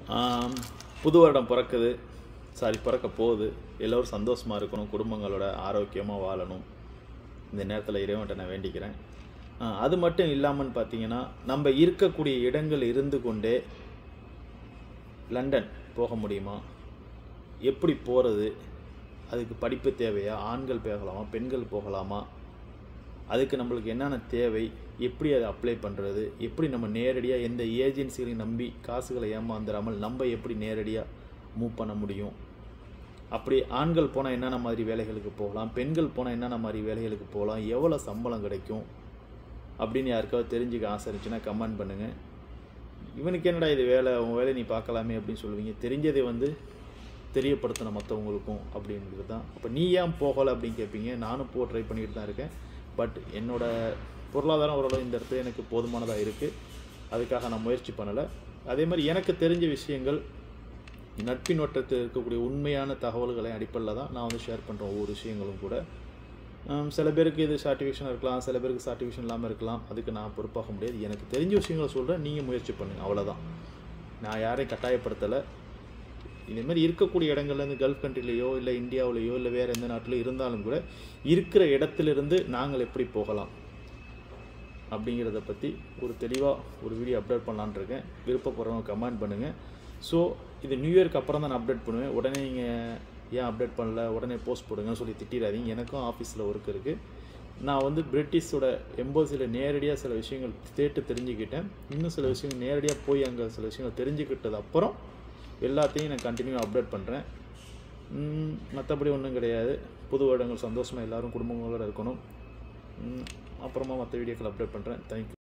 ஆம், புது வருடம் பிறக்குது சாரி பிறக்க போகுது எல்லோரும் சந்தோஷமாக இருக்கணும் குடும்பங்களோட ஆரோக்கியமாக வாழணும் இந்த நேரத்தில் இறைவன்கிட்ட நான் வேண்டிக்கிறேன் ஆ, அது மட்டும் இல்லாமல் பார்த்தீங்கன்னா நம்ம இருக்கக்கூடிய இடங்கள் இருந்து கொண்டே லண்டன் போக முடியுமா எப்படி போகிறது அதுக்கு படிப்பு தேவையா ஆண்கள் போகலாமா பெண்கள் போகலாமா அதுக்கு நம்மளுக்கு என்னென்ன தேவை எப்படி அதை அப்ளை பண்ணுறது எப்படி நம்ம நேரடியாக எந்த ஏஜென்சிகளையும் நம்பி காசுகளை ஏமாந்துடாமல் நம்ம எப்படி நேரடியாக மூவ் பண்ண முடியும் அப்படி ஆண்கள் போனால் என்னென்ன மாதிரி வேலைகளுக்கு போகலாம் பெண்கள் போனால் என்னென்ன மாதிரி வேலைகளுக்கு போகலாம் எவ்வளோ சம்பளம் கிடைக்கும் அப்படின்னு யாருக்காவது தெரிஞ்சுக்க ஆசை இருந்துச்சுன்னா கமெண்ட் பண்ணுங்கள் இவனுக்கு என்னடா இது வேலை உன் வேலையை நீ பார்க்கலாமே அப்படின்னு சொல்லுவீங்க தெரிஞ்சதை வந்து தெரியப்படுத்தணும் மற்றவங்களுக்கும் அப்படின்றது தான் அப்போ நீ ஏன் போகலை அப்படின்னு கேட்பீங்க நானும் போ ட்ரை பண்ணிட்டு தான் இருக்கேன் பட் என்னோட பொருளாதாரம் ஓரளவு இந்த இடத்துல எனக்கு போதுமானதாக இருக்குது அதுக்காக நான் முயற்சி பண்ணலை அதே மாதிரி எனக்கு தெரிஞ்ச விஷயங்கள் நட்பின் வட்டத்தில் இருக்கக்கூடிய உண்மையான தகவல்களை அடிப்படையில் தான் நான் வந்து ஷேர் பண்ணுறேன் ஒவ்வொரு விஷயங்களும் கூட ஹம், சில பேருக்கு இது சார்டிஃபிகேஷன் இருக்கலாம் சில பேருக்கு சார்டிஃபிகேஷன் இல்லாமல் இருக்கலாம் அதுக்கு நான் பொறுப்பாக முடியாது எனக்கு தெரிஞ்ச விஷயங்களை சொல்கிறேன் நீங்கள் முயற்சி பண்ணுங்கள் அவ்வளோதான் நான் யாரையும் கட்டாயப்படுத்தலை இதே மாதிரி இருக்கக்கூடிய இடங்கள்ல இருந்து கல்ஃப் கண்ட்ரிலேயோ இல்லை இந்தியாவிலேயோ இல்லை வேறு எந்த நாட்டிலோ இருந்தாலும் கூட இருக்கிற இடத்திலிருந்து நாங்கள் எப்படி போகலாம் அப்படிங்கிறத பற்றி ஒரு தெளிவாக ஒரு வீடியோ அப்டேட் பண்ணலான்னு இருக்கேன் விருப்பப்படுறவங்க கமெண்ட் பண்ணுங்கள் ஸோ இது நியூ இயர்க்கு அப்புறம் தான் நான் அப்டேட் பண்ணுவேன் உடனே நீங்கள் ஏன் அப்டேட் பண்ணல உடனே போஸ்ட் போடுங்கன்னு சொல்லி திட்டிடாதீங்க எனக்கும் ஆஃபீஸில் ஒர்க் இருக்குது நான் வந்து பிரிட்டிஷோட எம்போசியில் நேரடியாக சில விஷயங்கள் கேட்டு தெரிஞ்சுக்கிட்டேன் இன்னும் சில விஷயங்கள் நேரடியாக போய் அங்கே சில விஷயங்கள் தெரிஞ்சுக்கிட்டது அப்புறம் எல்லாத்தையும் நான் கண்டினியூ அப்டேட் பண்ணுறேன் மற்றபடி ஒன்றும் கிடையாது புது வருடங்கள் சந்தோஷமாக எல்லாரும் குடும்பங்களோட இருக்கணும் ம், அப்புறமா மற்ற வீடியோக்கள் அப்டேட் பண்ணுறேன் தேங்க்யூ